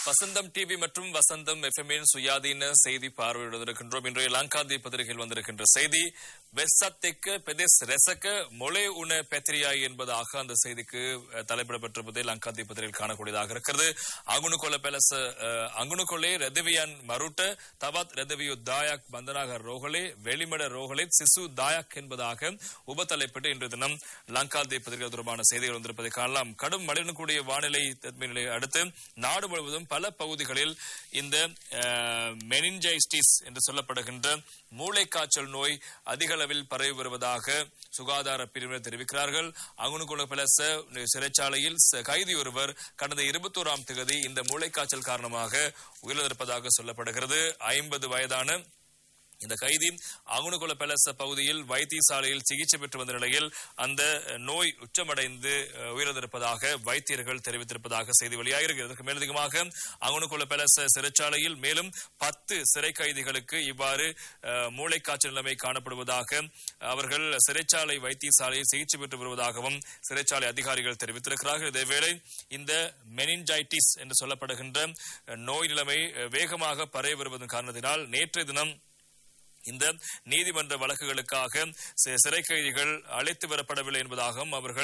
வசந்தம் TV மற்றும் வசந்தம் எஃப்எம்மின் சுயாதீன செய்தி பார்வையிடுவதற்கின்றோம் இன்றைய லங்காதி பத்திரிகையில் வந்திருக்கின்ற செய்தி வெசத்திக்கு பெதிஸ் ரெசக்க மொளே உண பெத்ரியாய் என்பதாக அந்த செய்திக்கு அஹ், தலைப்பிடப்பட்டிருப்பதை லங்காதி பத்திரிகையில் காணக்கூடியதாக இருக்கிறது அங்குணுகொல பெலச அஹ், அங்குணுகொலே ரெதவியான் மருட்ட தவாத் ரெதவியு தாயாக் பந்தனாக ரோகலே வெளிமட ரோகலே சிசு தாயாக் என்பதாக உபத்தலைப்பிட்டு இன்று தினம் லங்காதி பத்திரிகை தொடர்பான செய்திகள் வந்திருப்பதை காணலாம் கடும் மழையினுடைய வானிலை தன்மை நிலையை அடுத்து நாடு முழுவதும் பல பகுதிகளில் இந்த மெனிஞ்சைஸ்டிஸ் என்று சொல்லப்படுகின்ற மூளைக்காய்ச்சல் நோய் அதிக அளவில் பரவி வருவதாக சுகாதார பிரிவினர் தெரிவிக்கிறார்கள் அங்குணுகுல பிளச சிறைச்சாலையில் ச- கைதி ஒருவர் கடந்த இருபத்தோராம் தேதி இந்த மூளைக்காய்ச்சல் காரணமாக உயிரிழந்திருப்பதாக சொல்லப்படுகிறது ஐம்பது வயதான இந்த கைதி அங்குணுகுல பெலச பகுதியில் வைத்தியசாலையில் சிகிச்சை பெற்று வந்த நிலையில் அந்த நோய் உச்சமடைந்து அஹ், உயிரிழந்திருப்பதாக வைத்தியர்கள் தெரிவித்திருப்பதாக செய்தி வெளியாகிறது இதற்கு மேலதிகமாக அங்குணுகுல பெலச சிறைச்சாலையில் மேலும் பத்து சிறை கைதிகளுக்கு இவ்வாறு அஹ், மூளைக்காய்ச்சல் நிலைமை காணப்படுவதாக அவர்கள் சிறைச்சாலை வைத்தியசாலையில் சிகிச்சை பெற்று வருவதாகவும் சிறைச்சாலை அதிகாரிகள் தெரிவித்திருக்கிறார்கள் இதேவேளை இந்த மெனின்ஜைட்டிஸ் என்று சொல்லப்படுகின்ற அஹ், நோய் நிலைமை அஹ், வேகமாக பரவி வருவதன் காரணத்தினால் நேற்றைய தினம் இந்த நீதிமன்ற வழக்குகளுக்காக சி- சிறை கைதிகள் அழைத்து வரப்படவில்லை என்பதாகவும் அவர்கள்